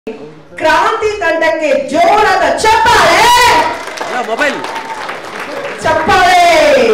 ಕ್ರಾಂತಿ ತಂಡಕ್ಕೆ ಜೋರಾದ ಚಪ್ಪಾಳೆ ಮೊಬೈಲ್ ಚಪ್ಪಾಳೆ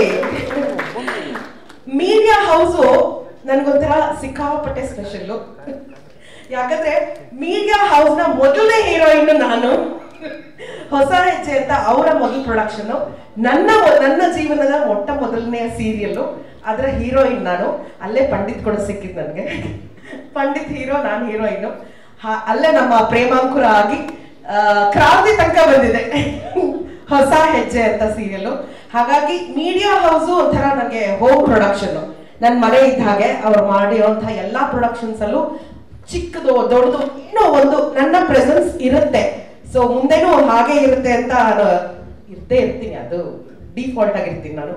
ಮೀಡಿಯಾ ಹೌಸು ನನ್ಗೊಂಥರ ಸಿಕ್ಕಾಪಟ್ಟೆ ಸ್ಪೆಷಲ್ ಯಾಕಂದ್ರೆ ಮೀಡಿಯಾ ಹೌಸ್ ನ ಮೊದಲನೇ ಹೀರೋಯಿನ್ ನಾನು ಹೊಸ ಹೆಜ್ಜೆ ಅಂತ ಅವರ ಮೊದಲ ಪ್ರೊಡಕ್ಷನ್ ನನ್ನ ಮೊ- ನನ್ನ ಜೀವನದ ಮೊಟ್ಟ ಮೊದಲನೆಯ ಸೀರಿಯಲ್ ಅದರ ಹೀರೋಯಿನ್ ನಾನು ಅಲ್ಲೇ ಪಂಡಿತ್ ಕೂಡ ಸಿಕ್ಕಿದ್ ನನಗೆ ಪಂಡಿತ್ ಹೀರೋ ನಾನು ಹೀರೋಯಿನ್ ಅಲ್ಲೇ ನಮ್ಮ ಪ್ರೇಮಾಂಕುರ ಆಗಿ ಆ, ಕ್ರಾಂತಿ ತನಕ ಬಂದಿದೆ ಹೊಸ ಹೆಜ್ಜೆ ಅಂತ ಸೀರಿಯಲ್ ಹಾಗಾಗಿ ಮೀಡಿಯಾ ಹೌಸು ಒಂಥರ ನನಗೆ ಹೋಮ್ ಪ್ರೊಡಕ್ಷನ್ ನನ್ನ ಮನೆ ಇದ್ದ ಹಾಗೆ ಅವ್ರು ಮಾಡಿರುವಂತಹ ಎಲ್ಲಾ ಪ್ರೊಡಕ್ಷನ್ಸ್ ಅಲ್ಲೂ ಚಿಕ್ಕದು ದೊಡ್ಡದು ಏನೋ ಒಂದು ನನ್ನ ಪ್ರೆಸೆನ್ಸ್ ಇರುತ್ತೆ ಸೊ ಮುಂದೆನೂ ಹಾಗೆ ಇರುತ್ತೆ ಅಂತ ನಾನು ಇರ್ತೇ ಇರ್ತೀನಿ ಅದು ಡಿಫಾಲ್ಟ್ ಆಗಿರ್ತೀನಿ ನಾನು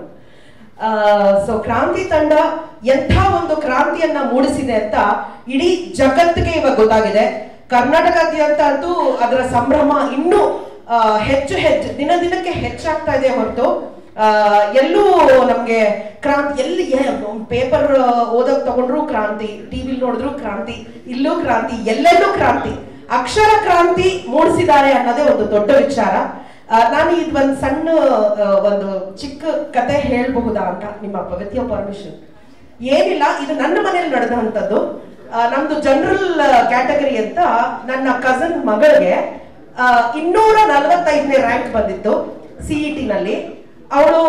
ಸೊ ಕ್ರಾಂತಿ ತಂಡ ಎಂಥ ಒಂದು ಕ್ರಾಂತಿಯನ್ನ ಮೂಡಿಸಿದೆ ಅಂತ ಇಡೀ ಜಗತ್ತಿಗೆ ಇವಾಗ ಗೊತ್ತಾಗಿದೆ ಕರ್ನಾಟಕಾದ್ಯಂತ ಅಂತೂ ಅದರ ಸಂಭ್ರಮ ಇನ್ನೂ ಆ, ಹೆಚ್ಚು ಹೆಚ್ಚು ದಿನ ದಿನಕ್ಕೆ ಹೆಚ್ಚಾಗ್ತಾ ಇದೆ ಹೊರತು ಆ, ಎಲ್ಲೂ ನಮ್ಗೆ ಕ್ರಾಂತಿ ಎಲ್ಲಿ ಪೇಪರ್ ಓದಕ್ ತಗೊಂಡ್ರು ಕ್ರಾಂತಿ ಟಿವಿ ನೋಡಿದ್ರು ಕ್ರಾಂತಿ ಇಲ್ಲೂ ಕ್ರಾಂತಿ ಎಲ್ಲೆಲ್ಲೂ ಕ್ರಾಂತಿ ಅಕ್ಷರ ಕ್ರಾಂತಿ ಮೂಡಿಸಿದ್ದಾರೆ ಅನ್ನೋದೇ ಒಂದು ದೊಡ್ಡ ವಿಚಾರ ಆ, ನಾನು ಇದು ಒಂದು ಸಣ್ಣ ಆ, ಒಂದು ಚಿಕ್ಕ ಕತೆ ಹೇಳಬಹುದಾ ಅಂತ ನಿಮ್ಮ ವಿತ್ ಪರ್ಮಿಷನ್ ಏನಿಲ್ಲ ಇದು ನನ್ನ ಮನೇಲಿ ನಡೆದಂಥದ್ದು ಆ, ನಮ್ದು ಜನರಲ್ ಕ್ಯಾಟಗರಿ ಅಂತ ನನ್ನ ಕಸನ್ ಮಗಳಿಗೆ ಆ, ಇನ್ನೂರ ನಲವತ್ತೈದನೇ ರ್ಯಾಂಕ್ ಬಂದಿತ್ತು ಸಿಇಟಿ ನಲ್ಲಿ ಅವಳು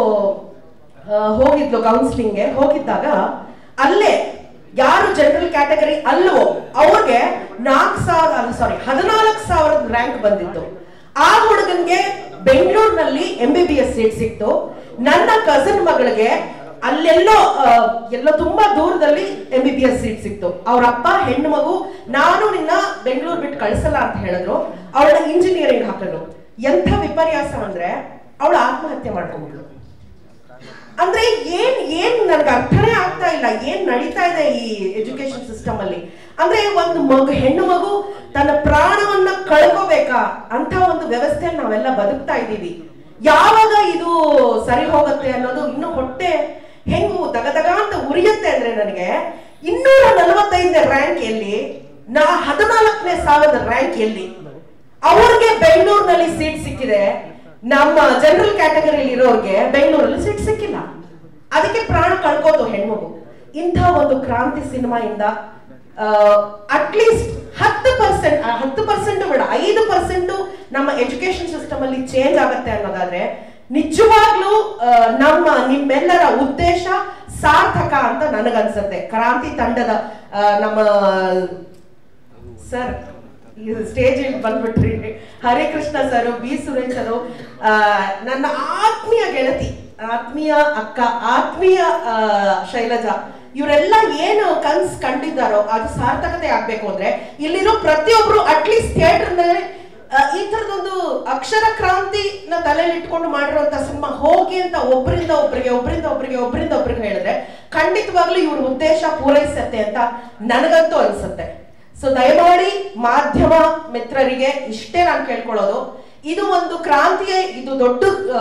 ಹೋಗಿದ್ಲು ಕೌನ್ಸಿಲಿಂಗ್ಗೆ ಹೋಗಿದ್ದಾಗ ಅಲ್ಲೇ ಯಾರು ಜನರಲ್ ಕ್ಯಾಟಗರಿ ಅಲ್ವೋ ಅವ್ರಿಗೆ ನಾಲ್ಕು ಸಾವಿರ ಸಾರಿ ಹದಿನಾಲ್ಕು ಸಾವಿರದ ರ್ಯಾಂಕ್ ಬಂದಿತ್ತು ಆ ಹುಡುಗನ್ಗೆ ಬೆಂಗಳೂರಿನಲ್ಲಿ M B B S seat ಸಿಕ್ತು ನನ್ನ ಕಸನ್ ಮಗಳಿಗೆ ಅಲ್ಲೆಲ್ಲೋ ಆ, ಎಲ್ಲೋ ತುಂಬಾ ದೂರದಲ್ಲಿ M B B S seat ಸಿಕ್ತು ಅವ್ರ ಅಪ್ಪ ಹೆಣ್ಣು ಮಗು ನಾನು ನಿನ್ನ ಬೆಂಗಳೂರು ಬಿಟ್ಟು ಕಳಿಸಲ್ಲ ಅಂತ ಹೇಳಿದ್ರು ಅವಳ ಇಂಜಿನಿಯರಿಂಗ್ ಹಾಕಿದ್ರು ಎಂಥ ವಿಪರ್ಯಾಸ ಅಂದ್ರೆ ಅವಳು ಆತ್ಮಹತ್ಯೆ ಮಾಡ್ಕೊಂಡ್ಬಿಟ್ಲು ಅಂದ್ರೆ ಏನ್ ಏನ್ ನನ್ಗೆ ಅರ್ಥನೇ ಆಗ್ತಾ ಇಲ್ಲ ಏನ್ ನಡೀತಾ ಇದೆ ಈ ಎಜುಕೇಶನ್ ಸಿಸ್ಟಮ್ ಅಲ್ಲಿ ಅಂದ್ರೆ ಒಂದು ಮಗು ಹೆಣ್ಣು ಮಗು ತನ್ನ ಪ್ರಾಣವನ್ನ ಕಳ್ಕೋಬೇಕಾ ಅಂತ ಒಂದು ವ್ಯವಸ್ಥೆಯಲ್ಲಿ ನಾವೆಲ್ಲ ಬದುಕ್ತಾ ಇದ್ದೀವಿ ಯಾವಾಗ ಇದು ಸರಿ ಹೋಗುತ್ತೆ ಅನ್ನೋದು ಇನ್ನು ಹೊಟ್ಟೆ ಹೆಂಗು ದಗದಗ ಅಂತ ಉರಿಯುತ್ತೆ ಅಂದ್ರೆ ನನಗೆ ಇನ್ನೂರ ನಲವತ್ತೈದನೇ ರ್ಯಾಂಕ್ ಎಲ್ಲಿ ನಾ ಹದಿನಾಲ್ಕನೇ ಸಾವಿರದ ರ್ಯಾಂಕ್ ಎಲ್ಲಿ ಅವ್ರಿಗೆ ಬೆಂಗಳೂರಿನಲ್ಲಿ ಸೀಟ್ ಸಿಕ್ಕಿದೆ ನಮ್ಮ ಜನರಲ್ ಕ್ಯಾಟಗರಿಯಲ್ಲಿ ಇರೋರ್ಗೆ ಬೆಂಗಳೂರಲ್ಲಿ ಸೀಟ್ ಸಿಕ್ಕಿಲ್ಲ ಅದಕ್ಕೆ ಪ್ರಾಣ ಕಳ್ಕೋತು ಹೆಣ್ಮಗು ಇಂಥ ಒಂದು ಕ್ರಾಂತಿ ಸಿನಿಮಾಯಿಂದ ಅಟ್ಲೀಸ್ಟ್ ಹತ್ತು ಪರ್ಸೆಂಟ್ ಹತ್ತು ಪರ್ಸೆಂಟ್ ಬೇಡ ಐದು ಪರ್ಸೆಂಟ್ ನಮ್ಮ ಎಜುಕೇಶನ್ ಸಿಸ್ಟಮ್ ಅಲ್ಲಿ ಚೇಂಜ್ ಆಗುತ್ತೆ ಅನ್ನೋದಾದ್ರೆ ನಿಜವಾಗ್ಲೂ ಆ, ನಮ್ಮ ನಿಮ್ಮೆಲ್ಲರ ಉದ್ದೇಶ ಸಾರ್ಥಕ ಅಂತ ನನಗನ್ಸುತ್ತೆ ಕ್ರಾಂತಿ ತಂಡದ ಆ, ನಮ್ಮ ಸರ್ ಸ್ಟೇಜ್ ಬಂದ್ಬಿಟ್ರಿ Harikrishna sir B Suresh sir ನನ್ನ ಆತ್ಮೀಯ ಗೆಳತಿ ಆತ್ಮೀಯ ಅಕ್ಕ ಆತ್ಮೀಯ ಆ, ಶೈಲಜಾ ಇವರೆಲ್ಲ ಏನು ಕನ್ಸ್ ಕಂಡಿದ್ದಾರೋ ಅದು ಸಾರ್ಥಕತೆ ಆಗ್ಬೇಕು ಅಂದ್ರೆ ಇಲ್ಲಿರೋ ಪ್ರತಿಯೊಬ್ರು ಅಟ್ಲೀಸ್ಟ್ ಥಿಯೇಟರ್ ನಲ್ಲಿ ಆ, ಈ ತರದೊಂದು ಅಕ್ಷರ ಕ್ರಾಂತಿನ ತಲೆಯಲ್ಲಿ ಇಟ್ಕೊಂಡು ಮಾಡಿರುವಂತ ಸಿನಿಮಾ ಹೋಗಿ ಅಂತ ಒಬ್ಬರಿಂದ ಒಬ್ಬರಿಗೆ ಒಬ್ಬರಿಂದ ಒಬ್ಬರಿಗೆ ಒಬ್ಬರಿಂದ ಒಬ್ಬರಿಗೆ ಹೇಳಿದ್ರೆ ಖಂಡಿತವಾಗ್ಲೂ ಇವ್ರ ಉದ್ದೇಶ ಪೂರೈಸತ್ತೆ ಅಂತ ನನಗಂತೂ ಅನ್ಸುತ್ತೆ ಸೊ ದಯಮಾಡಿ ಮಾಧ್ಯಮ ಮಿತ್ರರಿಗೆ ಇಷ್ಟೇ ನಾನು ಕೇಳ್ಕೊಳ್ಳೋದು ಇದು ಒಂದು ಕ್ರಾಂತಿಯೇ ಇದು ದೊಡ್ಡ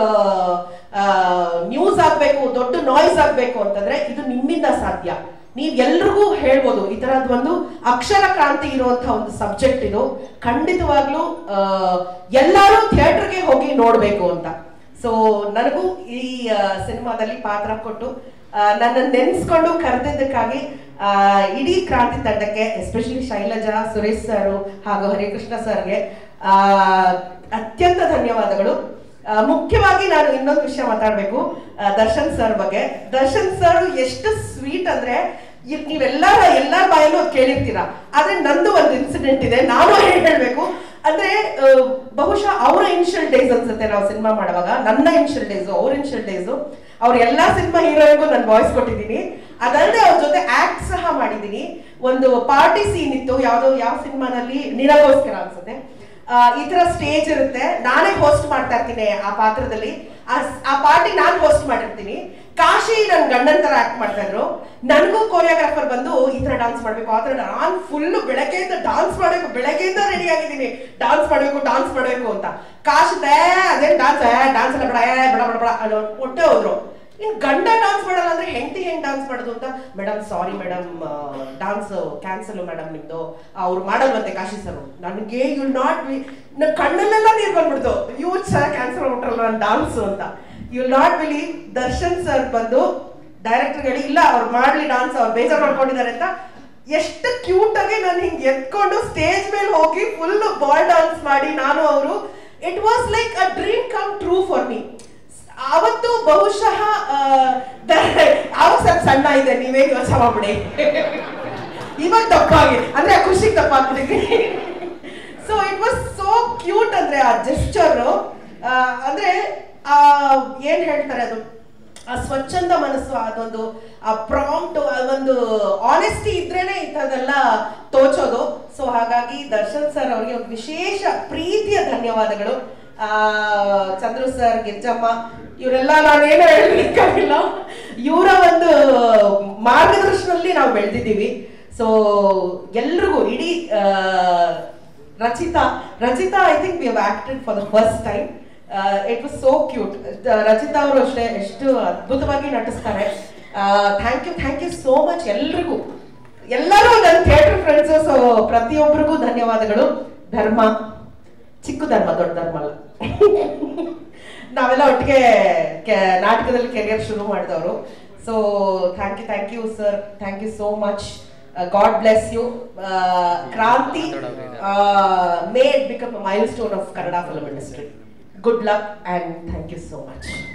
ನ್ಯೂಸ್ ಆಗ್ಬೇಕು ದೊಡ್ಡ ನಾಯ್ಸ್ ಆಗ್ಬೇಕು ಅಂತಂದ್ರೆ ಇದು ನಿಮ್ಮಿಂದ ಸಾಧ್ಯ ನೀವ್ ಎಲ್ರಿಗೂ ಹೇಳ್ಬೋದು ಈ ತರದ್ ಒಂದು ಅಕ್ಷರ ಕ್ರಾಂತಿ ಇರುವಂತಹ ಒಂದು ಸಬ್ಜೆಕ್ಟ್ ಇದು ಖಂಡಿತವಾಗ್ಲೂ ಆ, ಎಲ್ಲರೂ ಥಿಯೇಟರ್ಗೆ ಹೋಗಿ ನೋಡ್ಬೇಕು ಅಂತ ಸೊ ನನಗೂ ಈ ಆ, ಸಿನಿಮಾದಲ್ಲಿ ಪಾತ್ರ ಕೊಟ್ಟು ನನ್ನ ನೆನ್ಸ್ಕೊಂಡು ಕರೆದಿದ್ದಕ್ಕಾಗಿ ಆ, ಇಡೀ ಕ್ರಾಂತಿ ತಂಡಕ್ಕೆ ಎಸ್ಪೆಷಲಿ ಶೈಲಜಾ ಸುರೇಶ್ ಸರ್ ಹಾಗೂ ಹರಿಕೃಷ್ಣ ಸರ್ಗೆ ಆ, ಅತ್ಯಂತ ಧನ್ಯವಾದಗಳು ಆ, ಮುಖ್ಯವಾಗಿ ನಾನು ಇನ್ನೊಂದು ವಿಷಯ ಮಾತಾಡ್ಬೇಕು ಆ, ದರ್ಶನ್ ಸರ್ ಬಗ್ಗೆ ದರ್ಶನ್ ಸರ್ ಎಷ್ಟು ಸ್ವೀಟ್ ಅಂದ್ರೆ ಇದ್ ನೀವೆಲ್ಲರ ಎಲ್ಲರ ಬಾಯಲ್ಲೂ ಅದ್ ಕೇಳಿರ್ತೀರಾ ಆದ್ರೆ ನಂದು ಒಂದು ಇನ್ಸಿಡೆಂಟ್ ಇದೆ ನಾನು ಏನ್ ಹೇಳ್ಬೇಕು ಅಂದ್ರೆ ಆ, ಬಹುಶಃ ಅವರ ಇನಿಷಿಯಲ್ ಡೇಸ್ ಅನ್ಸುತ್ತೆ ನಾವು ಸಿನಿಮಾ ಮಾಡುವಾಗ ನನ್ನ ಇನಿಷಿಯಲ್ ಡೇಸ್ ಅವ್ರ ಇನಿಷಿಯಲ್ ಡೇಸ್ ಅವ್ರ ಎಲ್ಲಾ ಸಿನಿಮಾ ಹೀರೋಯಿಗೂ ನಾನು ವಾಯ್ಸ್ ಕೊಟ್ಟಿದ್ದೀನಿ ಅದಲ್ಲದೆ ಅವ್ರ ಜೊತೆ ಆಕ್ಟ್ ಸಹ ಮಾಡಿದ್ದೀನಿ ಒಂದು ಪಾರ್ಟಿ ಸೀನ್ ಇತ್ತು ಯಾವ್ದೋ ಯಾವ ಸಿನಿಮಾನಲ್ಲಿ ನಿನಗೋಸ್ಕರ ಅನ್ಸುತ್ತೆ ಆ, ಈ ತರ ಸ್ಟೇಜ್ ಇರುತ್ತೆ ನಾನೇ ಹೋಸ್ಟ್ ಮಾಡ್ತಾ ಇರ್ತೀನಿ ಆ ಪಾತ್ರದಲ್ಲಿ ಆ ಸ್- ಆ ಪಾರ್ಟಿ ನಾನು ಹೋಸ್ಟ್ ಮಾಡಿರ್ತೀನಿ ಕಾಶಿ ನನ್ ಗಂಡನ್ ತರ ಆಕ್ಟ್ ಮಾಡ್ತಾ ಇದ್ರು ನನಗೂ ಕೊರಿಯೋಗ್ರಾಫರ್ ಬಂದು ಈ ತರ ಡಾನ್ಸ್ ಮಾಡ್ಬೇಕು ಆ ತರ ನಾನ್ ಫುಲ್ ಬೆಳಗ್ಗೆಯಿಂದ ಡಾನ್ಸ್ ಮಾಡ್ಬೇಕು ಬೆಳಗ್ಗೆಯಿಂದ ರೆಡಿ ಆಗಿದ್ದೀನಿ ಡಾನ್ಸ್ ಮಾಡ್ಬೇಕು ಡಾನ್ಸ್ ಮಾಡ್ಬೇಕು ಅಂತ ಕಾಶಿ ಏ, ಅದೇನ್ ಡಾನ್ಸ್ ಡಾನ್ಸ್ ಎಲ್ಲ ಬೇಡ ಏ, ಬೇಡ ಬೇಡ ಬೇಡ ಅನ್ನೋ ಹೊಟ್ಟೆ ಹೋದ್ರು ಇನ್ ಗಂಡ ಡಾನ್ಸ್ ಮಾಡಲ್ಲ ಅಂದ್ರೆ ಹೆಂಡತಿ ಹೆಂಗ್ ಡಾನ್ಸ್ ಮಾಡೋದು ಅಂತ madam sorry madam dance cancel madam ನಿಮ್ದು ಅವ್ರು ಮಾಡಲ್ವಂತೆ ಕಾಶಿ ಸರ್ ನನಗೆ ಯು ನಾಟ್ ಬಿ ನನ್ನ ಕಣ್ಣಲ್ಲೆಲ್ಲ ನೀರು ಬಂದ್ಬಿಡ್ತು ಇವ್ರು ಸರ್ ಕ್ಯಾನ್ಸಲ್ ಮಾಡ್ಬಿಟ್ರಲ್ಲ ನನ್ನ ಡಾನ್ಸ್ ಅಂತ you not believe Darshan sir ಬಂದು ಡೈರೆಕ್ಟರ್ ಹೇಳಿ ಇಲ್ಲ ಅವ್ರು ಮಾಡ್ಲಿ ಡಾನ್ಸ್ ಅವ್ರು ಬೇಜಾರ್ ಮಾಡ್ಕೊಂಡಿದ್ದಾರೆ ಅಂತ ಎಷ್ಟು ಕ್ಯೂಟ್ ಆಗಿ ನಾನು ಹಿಂಗೆ ಎತ್ಕೊಂಡು ಸ್ಟೇಜ್ ಮೇಲೆ ಹೋಗಿ ಫುಲ್ ಬಾಲ್ ಡಾನ್ಸ್ ಮಾಡಿ ನಾನು ಅವರು it was like a dream come true for me ಅವತ್ತು ಬಹುಶಃ ಆ, ದ- ಅವಾಗ ಸ್ವಲ್ಪ ಸಣ್ಣ ಇದೆ ನೀವೇ ಯೋಚನೆ ಮಾಡ್ಬಿಡಿ ಇವಾಗ ತಪ್ಪಾಗಿ ಅಂದ್ರೆ ಆ ಖುಷಿಗೆ ತಪ್ಪಾಗ್ಬಿಟ್ಟಿದ್ವಿ so it was so cute ಅಂದ್ರೆ ಆ ಜೆಸ್ಚರ್ ಅಂದ್ರೆ ಆ ಏನ್ ಹೇಳ್ತಾರೆ ಅದು ಆ ಸ್ವಚ್ಛಂದ ಮನಸ್ಸು ಅದೊಂದು ಆ ಪ್ರಾಂಪ್ಟ್ ಅದೊಂದು ಆನೆಸ್ಟಿ ಇದ್ರೇನೆ ಇಂಥದ್ದೆಲ್ಲ ತೋಚೋದು ಸೊ ಹಾಗಾಗಿ ದರ್ಶನ್ ಸರ್ ಅವರಿಗೆ ಒಂದು ವಿಶೇಷ ಪ್ರೀತಿಯ ಧನ್ಯವಾದಗಳು ಆ ಚಂದ್ರು ಸರ್ ಗಿರ್ಜಮ್ಮ ಇವರೆಲ್ಲ ನಾನೇನು ಹೇಳಲಿಕ್ಕಾಗಿಲ್ಲ ಇವರ ಒಂದು ಮಾರ್ಗದರ್ಶನದಲ್ಲಿ ನಾವು ಬೆಳೆದಿದ್ದೀವಿ ಸೊ ಎಲ್ರಿಗೂ ಇಡೀ ಆ, Rachita Rachita I think we have acted for the first time it was so cute Rachita ಅವರು ಅಷ್ಟೇ ಎಷ್ಟು ಅದ್ಭುತವಾಗಿ ನಟಿಸ್ತಾರೆ thank you thank you so much ಎಲ್ರಿಗೂ ಎಲ್ಲರೂ ನನ್ನ ಥಿಯೇಟರ್ ಫ್ರೆಂಡ್ಸು ಸೊ ಪ್ರತಿಯೊಬ್ಬರಿಗೂ ಧನ್ಯವಾದಗಳು ಧರ್ಮ ಚಿಕ್ಕ ಧರ್ಮ ದೊಡ್ಡ ಧರ್ಮ ಅಲ್ಲ ನಾವೆಲ್ಲ ಒಟ್ಟಿಗೆ ಕೆ- ನಾಟಕದಲ್ಲಿ ಕೆರಿಯರ್ ಶುರು ಮಾಡಿದವರು so thank you thank you sir thank you so much God bless you Kranti made become milestone of Kannada film industry good luck and thank you so much